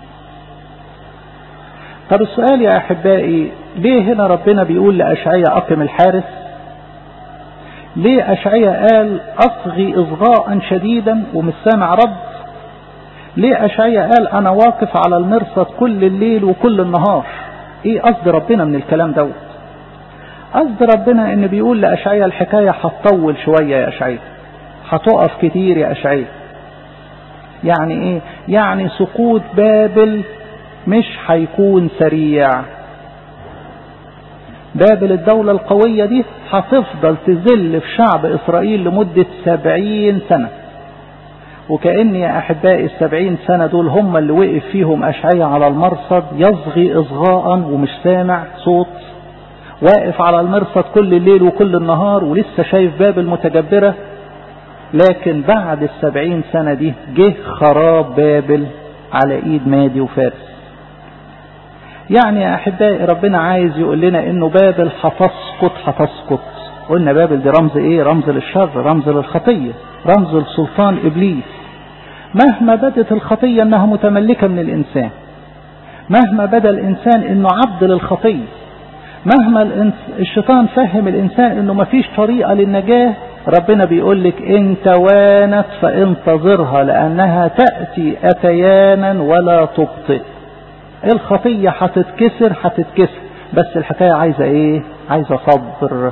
طب السؤال يا احبائي ليه هنا ربنا بيقول لاشعيا اقم الحارس ليه أشعية قال أصغي إصغاء شديدا ومش سامع رد ليه أشعية قال أنا واقف على المرصد كل الليل وكل النهار إيه قصد ربنا من الكلام دوت قصد ربنا إن بيقول لأشعية الحكاية هتطول شوية يا أشعية هتقف كتير يا أشعية يعني إيه يعني سقوط بابل مش هيكون سريع بابل الدولة القوية دي هتفضل تذل في شعب إسرائيل لمدة سبعين سنة وكأن يا أحبائي السبعين سنة دول هم اللي وقف فيهم أشعية على المرصد يصغي إصغاء ومش سامع صوت واقف على المرصد كل الليل وكل النهار ولسه شايف بابل متجبرة لكن بعد السبعين سنة دي جه خراب بابل على ايد مادي وفارس يعني يا احبائي ربنا عايز يقول لنا انه بابل هتسقط هتسقط قلنا بابل دي رمز ايه رمز للشر رمز للخطية رمز لسلطان ابليس مهما بدت الخطية انها متملكة من الانسان مهما بدا الانسان انه عبد للخطية مهما الشيطان فهم الانسان انه مفيش طريقة للنجاة ربنا بيقول لك ان توانت فانتظرها لانها تأتي اتيانا ولا تبطئ الخطية هتتكسر هتتكسر بس الحكاية عايزة ايه عايزة صبر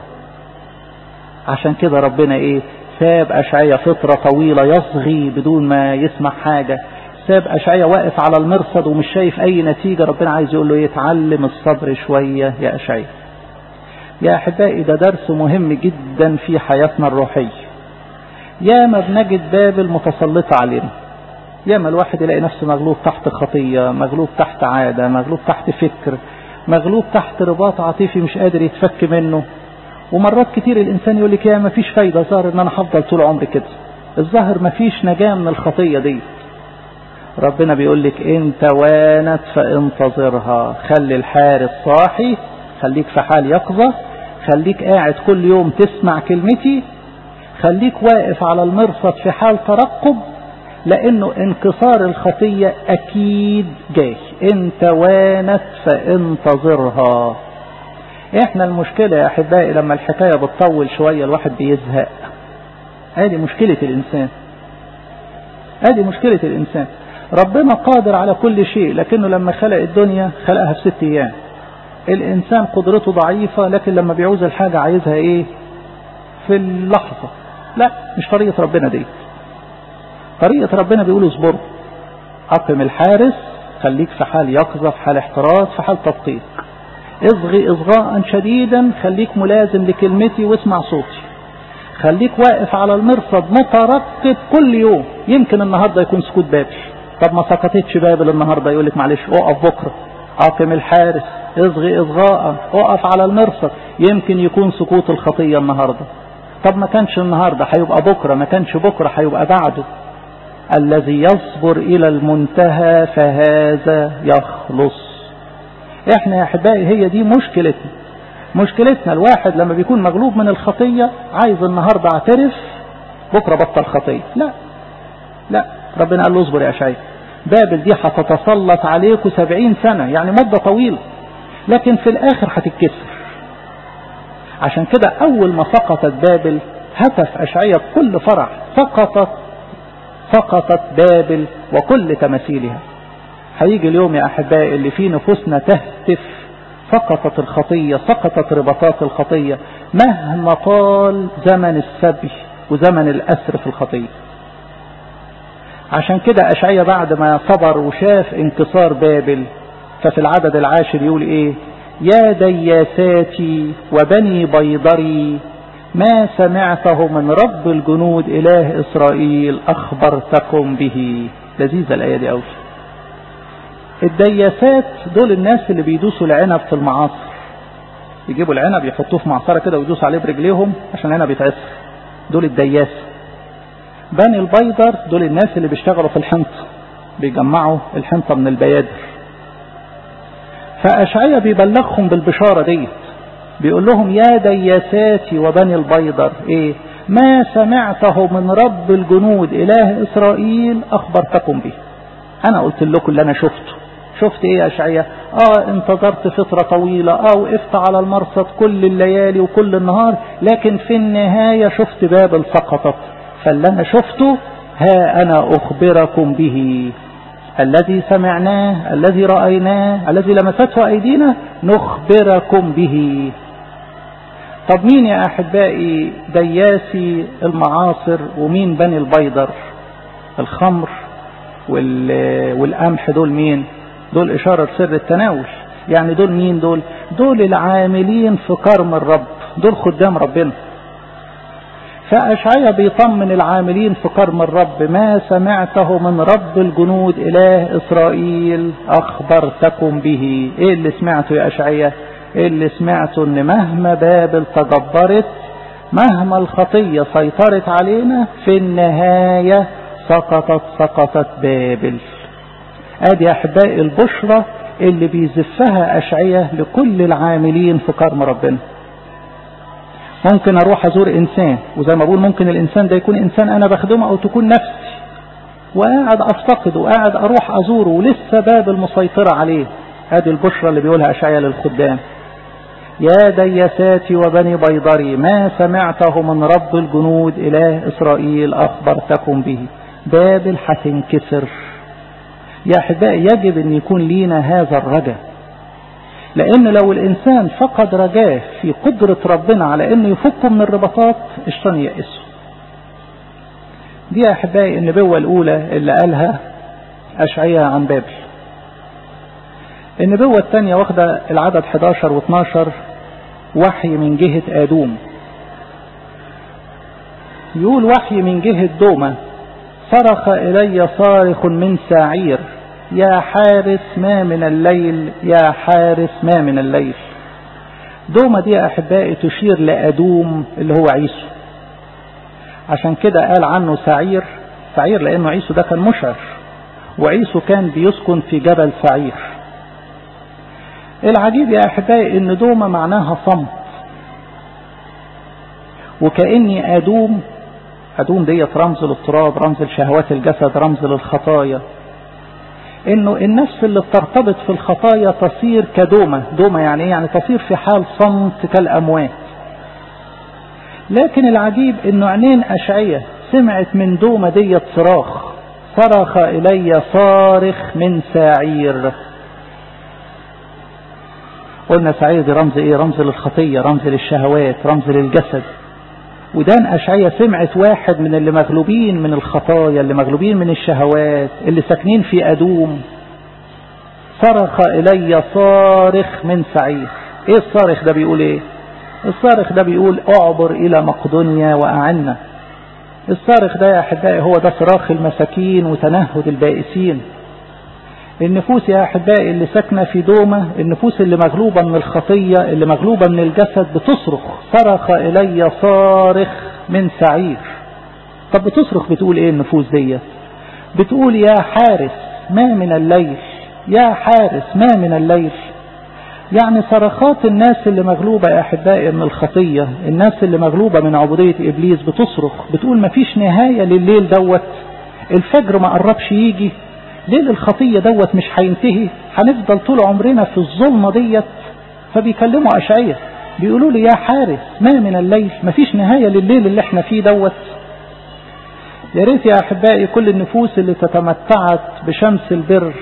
عشان كده ربنا ايه ساب اشعية فترة طويلة يصغي بدون ما يسمع حاجة ساب اشعية واقف على المرصد ومش شايف اي نتيجة ربنا عايز يقول له يتعلم الصبر شوية يا اشعية يا احبائي ده درس مهم جدا في حياتنا الروحية ياما بنجد بابل متسلطة علينا ياما الواحد يلاقي نفسه مغلوب تحت خطية مغلوب تحت عادة مغلوب تحت فكر مغلوب تحت رباط عاطفي مش قادر يتفك منه ومرات كتير الانسان يقول لك يا ما فيش فايدة ظاهر ان انا هفضل طول عمري كده الظاهر ما فيش نجاة من الخطية دي ربنا بيقول لك ان توانت فانتظرها خلي الحارس صاحي خليك في حال يقظة خليك قاعد كل يوم تسمع كلمتي خليك واقف على المرصد في حال ترقب لانه انكسار الخطية اكيد جاي ان توانت فانتظرها احنا المشكلة يا احبائي لما الحكاية بتطول شوية الواحد بيزهق ادي مشكلة الانسان ادي مشكلة الانسان ربنا قادر على كل شيء لكنه لما خلق الدنيا خلقها في ست ايام الانسان قدرته ضعيفة لكن لما بيعوز الحاجة عايزها ايه في اللحظة لا مش طريقة ربنا دي طريقة ربنا بيقول اصبروا اقم الحارس خليك في حال يقظة في حال احتراس في حال تدقيق اصغي اصغاء شديدا خليك ملازم لكلمتي واسمع صوتي خليك واقف على المرصد مترقب كل يوم يمكن النهاردة يكون سكوت بابل طب ما سقطتش بابل النهاردة يقول لك معلش اقف بكرة اقم الحارس اصغي اصغاء اقف على المرصد يمكن يكون سقوط الخطية النهاردة طب ما كانش النهاردة هيبقى بكرة ما كانش بكرة هيبقى بعده الذي يصبر الى المنتهى فهذا يخلص احنا يا احبائي هي دي مشكلتنا مشكلتنا الواحد لما بيكون مغلوب من الخطية عايز النهاردة اعترف بكرة بطل خطية لا لا ربنا قال له اصبر يا شيخ بابل دي هتتسلط عليكم سبعين سنة يعني مدة طويلة لكن في الاخر هتتكسر عشان كده اول ما سقطت بابل هتف اشعية بكل فرح سقطت سقطت بابل وكل تماثيلها هيجي اليوم يا احبائي اللي فيه نفوسنا تهتف سقطت الخطية سقطت رباطات الخطية مهما طال زمن السبي وزمن الأسر في الخطية عشان كده أشعية بعد ما صبر وشاف انكسار بابل ففي العدد العاشر يقول ايه يا دياساتي وبني بيضري ما سمعته من رب الجنود إله إسرائيل أخبرتكم به لذيذة الآية دي أوي الدياسات دول الناس اللي بيدوسوا العنب في المعاصر يجيبوا العنب يحطوه في معصرة كده ويدوسوا عليه برجليهم عشان العنب يتعصر دول الدياس بني البيضر دول الناس اللي بيشتغلوا في الحنطة بيجمعوا الحنطة من البيادر فأشعية بيبلغهم بالبشارة ديت بيقول لهم يا دياساتي وبني البيضر ايه ما سمعته من رب الجنود اله اسرائيل اخبرتكم به انا قلت لكم اللي انا شفته شفت ايه يا اشعياء اه انتظرت فترة طويلة اه وقفت على المرصد كل الليالي وكل النهار لكن في النهاية شفت بابل سقطت فاللي انا شفته ها انا اخبركم به الذي سمعناه الذي رأيناه الذي لمسته ايدينا نخبركم به طب مين يا احبائي دياسي المعاصر ومين بني البيضر الخمر والقمح دول مين دول اشارة سر التناول يعني دول مين دول دول العاملين في كرم الرب دول خدام ربنا فأشعيا بيطمن العاملين في كرم الرب ما سمعته من رب الجنود إله إسرائيل أخبرتكم به إيه اللي سمعته يا أشعيا إيه اللي سمعته إن مهما بابل تجبرت مهما الخطية سيطرت علينا في النهاية سقطت سقطت بابل ادي احبائي البشرة اللي بيزفها اشعية لكل العاملين في كرم ربنا ممكن اروح ازور انسان وزي ما بقول ممكن الانسان ده يكون انسان انا بخدمه او تكون نفسي وقاعد افتقده وقاعد اروح ازوره ولسه باب المسيطرة عليه هذه البشرة اللي بيقولها اشعياء للخدام يا ديساتي وبني بيضري ما سمعته من رب الجنود اله اسرائيل اخبرتكم به بابل هتنكسر يا احبائي يجب ان يكون لينا هذا الرجاء لان لو الانسان فقد رجاه في قدرة ربنا على انه يفكه من الرباطات الشيطان يأسه دي يا احبائي النبوة الاولى اللي قالها اشعياء عن بابل النبوة الثانية واخدة العدد 11 و12 وحي من جهة آدوم يقول وحي من جهة دومة صرخ إلي صارخ من سعير يا حارس ما من الليل يا حارس ما من الليل دومة دي يا أحبائي تشير لأدوم اللي هو عيسو عشان كده قال عنه سعير سعير لأنه عيسو ده كان مشعر وعيسو كان بيسكن في جبل سعير العجيب يا أحبائي إن دومة معناها صمت وكأني أدوم أدوم ديت رمز للتراب رمز لشهوات الجسد رمز للخطايا انه النفس اللي بترتبط في الخطايا تصير كدومة دومة يعني ايه يعني تصير في حال صمت كالاموات لكن العجيب انه عينين اشعية سمعت من دومة ديت صراخ صرخ الي صارخ من سعير قلنا سعير دي رمز ايه رمز للخطية رمز للشهوات رمز للجسد ودان أشعية سمعت واحد من اللي مغلوبين من الخطايا اللي مغلوبين من الشهوات اللي ساكنين في أدوم صرخ إلي صارخ من سعير ايه الصارخ ده بيقول ايه الصارخ ده بيقول اعبر الى مقدونيا واعنا الصارخ ده يا احبائي هو ده صراخ المساكين وتنهد البائسين النفوس يا احبائي اللي ساكنه في دومه النفوس اللي مغلوبه من الخطيه اللي مغلوبه من الجسد بتصرخ صرخ الي صارخ من سعير طب بتصرخ بتقول ايه النفوس ديت بتقول يا حارس ما من الليل يا حارس ما من الليل يعني صرخات الناس اللي مغلوبة يا أحبائي من الخطية الناس اللي مغلوبة من عبودية إبليس بتصرخ بتقول مفيش نهاية لليل دوت الفجر ما قربش يجي ليل الخطية دوت مش هينتهي هنفضل طول عمرنا في الظلمة ديت فبيكلموا أشعية بيقولوا لي يا حارس ما من الليل مفيش نهاية لليل اللي احنا فيه دوت يا ريت يا أحبائي كل النفوس اللي تتمتعت بشمس البر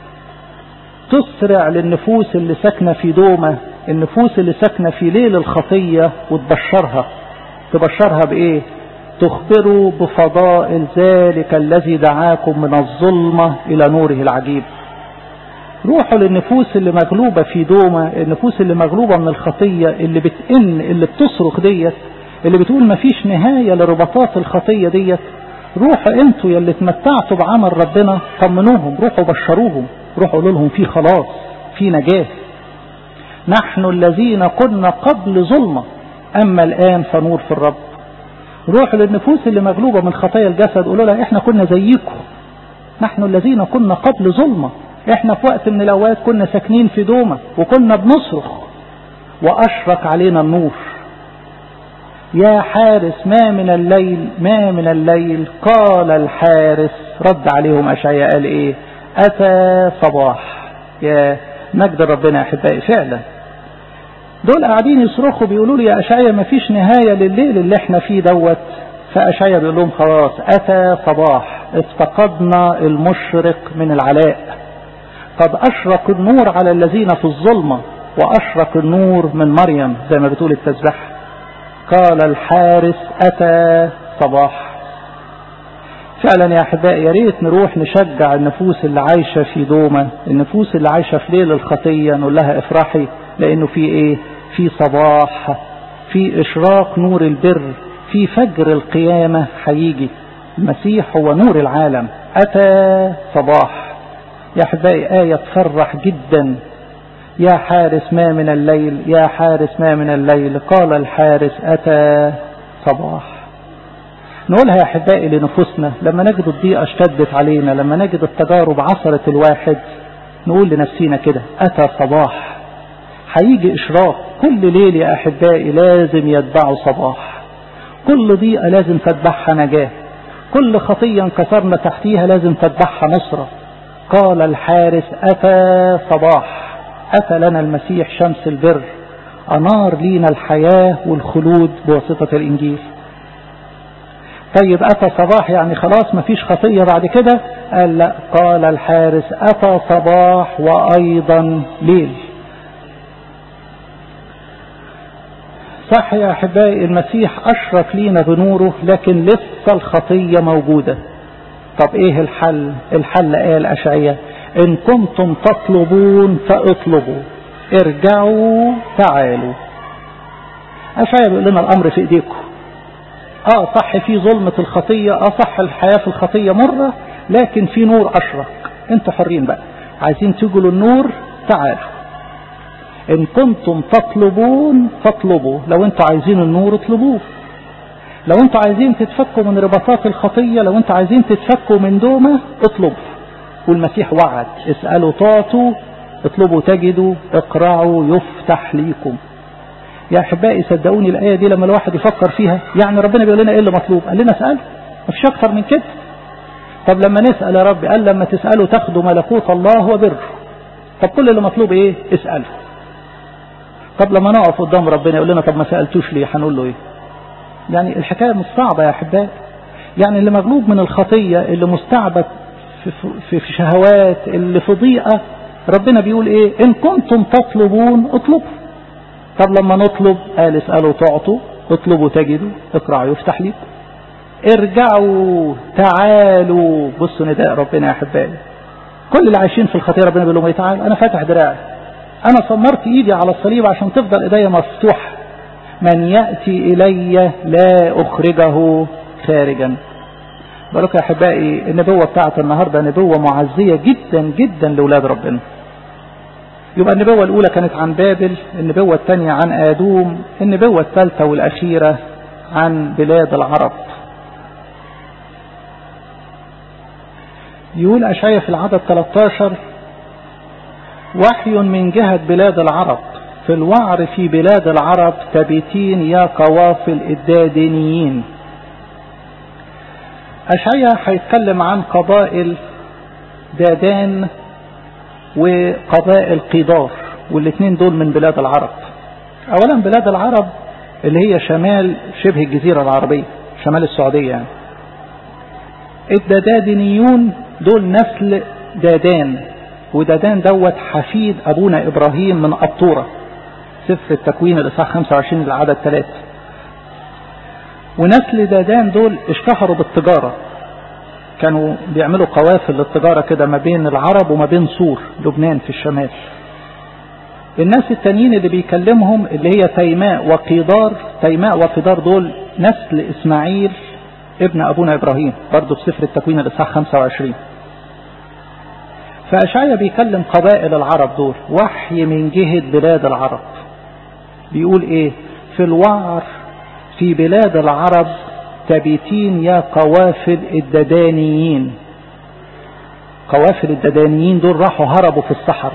تسرع للنفوس اللي ساكنة في دومة النفوس اللي ساكنة في ليل الخطية وتبشرها تبشرها بإيه تخبروا بفضائل ذلك الذي دعاكم من الظلمة إلى نوره العجيب روحوا للنفوس اللي مغلوبة في دومة النفوس اللي مغلوبة من الخطية اللي بتئن اللي بتصرخ ديت اللي بتقول مفيش نهاية لرباطات الخطية ديت روحوا انتوا يلي تمتعتوا بعمل ربنا طمنوهم روحوا بشروهم روحوا قولوا لهم في خلاص في نجاة نحن الذين كنا قبل ظلمة أما الآن فنور في الرب روحوا للنفوس اللي مغلوبة من خطايا الجسد قولوا لها احنا كنا زيكم نحن الذين كنا قبل ظلمة احنا في وقت من الأوقات كنا ساكنين في دومة وكنا بنصرخ وأشرق علينا النور يا حارس ما من الليل ما من الليل قال الحارس رد عليهم أشعياء قال ايه أتى صباح يا مجد ربنا يا أحبائي فعلا دول قاعدين يصرخوا بيقولوا لي يا أشعيا ما فيش نهاية لليل اللي احنا فيه دوت فأشعيا بيقول لهم خلاص أتى صباح افتقدنا المشرق من العلاء قد أشرق النور على الذين في الظلمة وأشرق النور من مريم زي ما بتقول التسبح قال الحارس أتى صباح فعلا يا أحبائي يا ريت نروح نشجع النفوس اللي عايشة في دومة النفوس اللي عايشة في ليل الخطية نقول لها افرحي لأنه في إيه في صباح في إشراق نور البر في فجر القيامة هيجي المسيح هو نور العالم أتى صباح يا أحبائي آية تفرح جدا يا حارس ما من الليل يا حارس ما من الليل قال الحارس أتى صباح نقولها يا أحبائي لنفوسنا لما نجد الضيقة اشتدت علينا لما نجد التجارب عصرت الواحد نقول لنفسينا كده أتى صباح هيجي إشراق كل ليل يا أحبائي لازم يتبعه صباح كل ضيقة لازم تتبعها نجاة كل خطية انكسرنا تحتيها لازم تتبعها نصرة قال الحارس أتى صباح أتى لنا المسيح شمس البر أنار لينا الحياة والخلود بواسطة الإنجيل طيب أتى صباح يعني خلاص مفيش خطية بعد كده قال لا قال الحارس أتى صباح وأيضا ليل صح يا أحبائي المسيح أشرق لينا بنوره لكن لسه الخطية موجودة طب إيه الحل الحل قال أشعية إن كنتم تطلبون فاطلبوا ارجعوا تعالوا أشعية بيقول لنا الأمر في إيديكم اه صح في ظلمة الخطية اه صح الحياة في الخطية مرة لكن في نور أشرق انتوا حرين بقى عايزين تيجوا للنور تعالوا إن كنتم تطلبون فاطلبوا لو انتوا عايزين النور اطلبوه لو انتوا عايزين تتفكوا من رباطات الخطية لو انتوا عايزين تتفكوا من دومة اطلبوا والمسيح وعد اسألوا تعطوا اطلبوا تجدوا اقرعوا يفتح ليكم يا احبائي صدقوني الايه دي لما الواحد يفكر فيها يعني ربنا بيقول لنا ايه اللي مطلوب قال لنا اسال مفيش اكتر من كده طب لما نسال يا رب قال لما تسالوا تاخدوا ملكوت الله وبره طب كل اللي مطلوب ايه اساله طب لما نقف قدام ربنا يقول لنا طب ما سالتوش ليه هنقول له ايه يعني الحكايه مش صعبه يا احبائي يعني اللي مغلوب من الخطيه اللي مستعبد في, في, في شهوات اللي في ضيقه ربنا بيقول ايه ان كنتم تطلبون اطلبوا طب لما نطلب قال اسألوا تعطوا اطلبوا تجدوا اقرعوا يفتح لكم ارجعوا تعالوا بصوا نداء ربنا يا احبائي كل اللي عايشين في الخطيه ربنا بيقول لهم ايه تعال انا فاتح دراعي انا صمرت ايدي على الصليب عشان تفضل ايديا مفتوحه من ياتي الي لا اخرجه خارجا بارك يا احبائي النبوه بتاعت النهارده نبوه معزيه جدا جدا لاولاد ربنا يبقى النبوة الأولى كانت عن بابل النبوة الثانية عن آدوم النبوة الثالثة والأخيرة عن بلاد العرب يقول أشعية في العدد 13 وحي من جهة بلاد العرب في الوعر في بلاد العرب تبتين يا قوافل الدادنيين أشعية هيتكلم عن قبائل دادان وقبائل قيدار والاثنين دول من بلاد العرب اولا بلاد العرب اللي هي شمال شبه الجزيرة العربية شمال السعودية يعني الدادانيون دول نسل دادان ودادان دوت حفيد ابونا ابراهيم من قطورة سفر التكوين الاصحاح 25 العدد 3 ونسل دادان دول اشتهروا بالتجارة كانوا بيعملوا قوافل للتجارة كده ما بين العرب وما بين سور لبنان في الشمال الناس التانيين اللي بيكلمهم اللي هي تيماء وقيدار تيماء وقيدار دول نسل إسماعيل ابن أبونا إبراهيم برضه في سفر التكوين الإصحاح 25 فأشعيا بيكلم قبائل العرب دول وحي من جهة بلاد العرب بيقول إيه في الوعر في بلاد العرب تبتين يا قوافل الددانيين قوافل الددانيين دول راحوا هربوا في الصحراء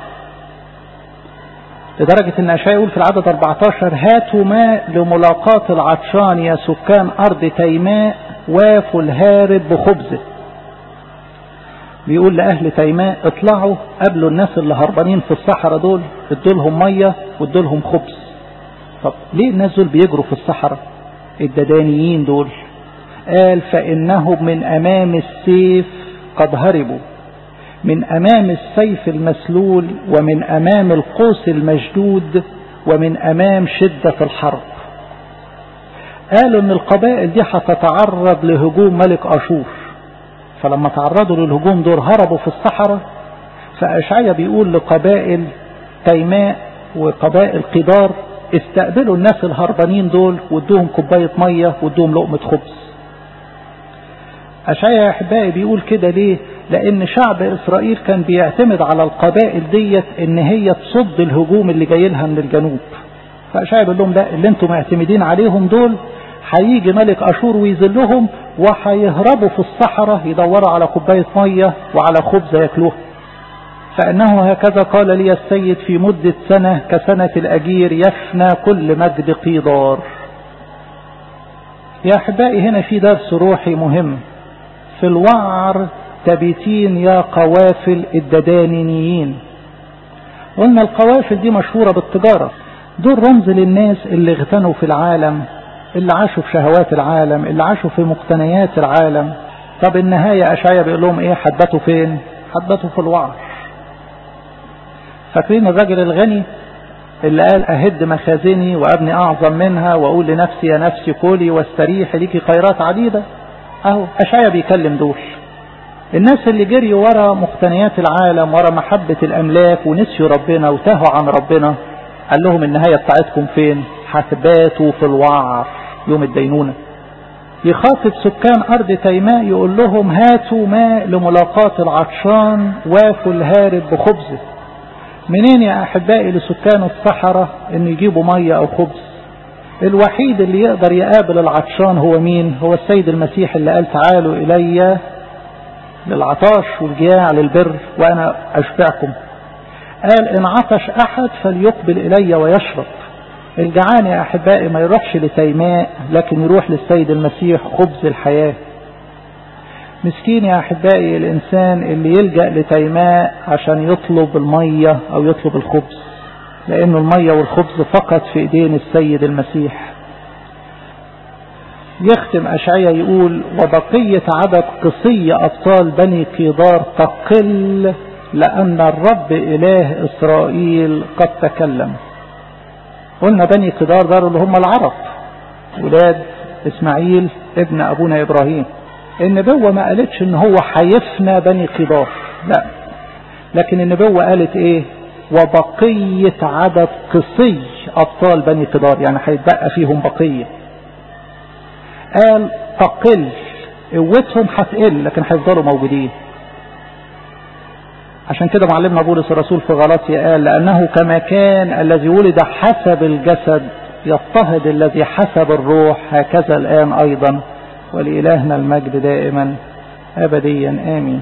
لدرجة ان اشعياء يقول في العدد 14 هاتوا ماء لملاقاة العطشان يا سكان ارض تيماء وافوا الهارب بخبزه بيقول لأهل تيماء اطلعوا قابلوا الناس اللي هربانين في الصحراء دول ادولهم مية وادولهم خبز طب ليه الناس دول بيجروا في الصحراء الددانيين دول قال فإنهم من أمام السيف قد هربوا من أمام السيف المسلول ومن أمام القوس المشدود ومن أمام شدة الحرب قالوا ان القبائل دي هتتعرض لهجوم ملك أشور فلما تعرضوا للهجوم دول هربوا في الصحراء فأشعيا بيقول لقبائل تيماء وقبائل قدار استقبلوا الناس الهربانين دول وادوهم كوباية مية وادوهم لقمة خبز أشعيا يا أحبائي بيقول كده ليه لأن شعب إسرائيل كان بيعتمد على القبائل ديت إن هي تصد الهجوم اللي جاي لها من الجنوب فأشعيا بيقول لهم لا اللي انتم معتمدين عليهم دول هيجي ملك أشور ويذلهم وهيهربوا في الصحراء يدوروا على كوباية مية وعلى خبز ياكلوها فإنه هكذا قال لي السيد في مدة سنة كسنة الأجير يفنى كل مجد قيدار يا أحبائي هنا في درس روحي مهم في الوعر تبيتين يا قوافل الددانيين قلنا القوافل دي مشهورة بالتجارة دول رمز للناس اللي اغتنوا في العالم اللي عاشوا في شهوات العالم اللي عاشوا في مقتنيات العالم طب النهاية أشعيا بيقول لهم ايه حبتوا فين حبتوا في الوعر فاكرين الراجل الغني اللي قال أهد مخازني وأبني أعظم منها وأقول لنفسي يا نفسي كولي واستريح ليكي خيرات عديدة أهو أشعيا بيكلم دول الناس اللي جريوا ورا مقتنيات العالم ورا محبة الأملاك ونسيوا ربنا وتاهوا عن ربنا قال لهم النهاية بتاعتكم فين هتباتوا في الوعر يوم الدينونة يخاطب سكان أرض تيماء يقول لهم هاتوا ماء لملاقاة العطشان وافوا الهارب بخبزه منين يا أحبائي لسكان الصحراء أن يجيبوا مية أو خبز الوحيد اللي يقدر يقابل العطشان هو مين هو السيد المسيح اللي قال تعالوا إلي للعطاش والجياع للبر وأنا أشبعكم قال إن عطش أحد فليقبل إلي ويشرب الجعان يا أحبائي ما يروحش لتيماء لكن يروح للسيد المسيح خبز الحياة مسكين يا أحبائي الإنسان اللي يلجأ لتيماء عشان يطلب المية أو يطلب الخبز لأنه المية والخبز فقط في إيدين السيد المسيح يختم أشعية يقول وبقية عدد قصي أبطال بني قيدار تقل لأن الرب إله إسرائيل قد تكلم قلنا بني قدار دار اللي هم العرب ولاد إسماعيل ابن أبونا إبراهيم النبوة ما قالتش ان هو هيفنى بني قدار لا لكن النبوة قالت ايه وبقية عدد قصي أبطال بني قدار يعني هيتبقى فيهم بقية قال تقل قوتهم هتقل لكن هيفضلوا موجودين عشان كده معلمنا بولس الرسول في غلاطيا قال لأنه كما كان الذي ولد حسب الجسد يضطهد الذي حسب الروح هكذا الآن أيضا ولإلهنا المجد دائما أبديا آمين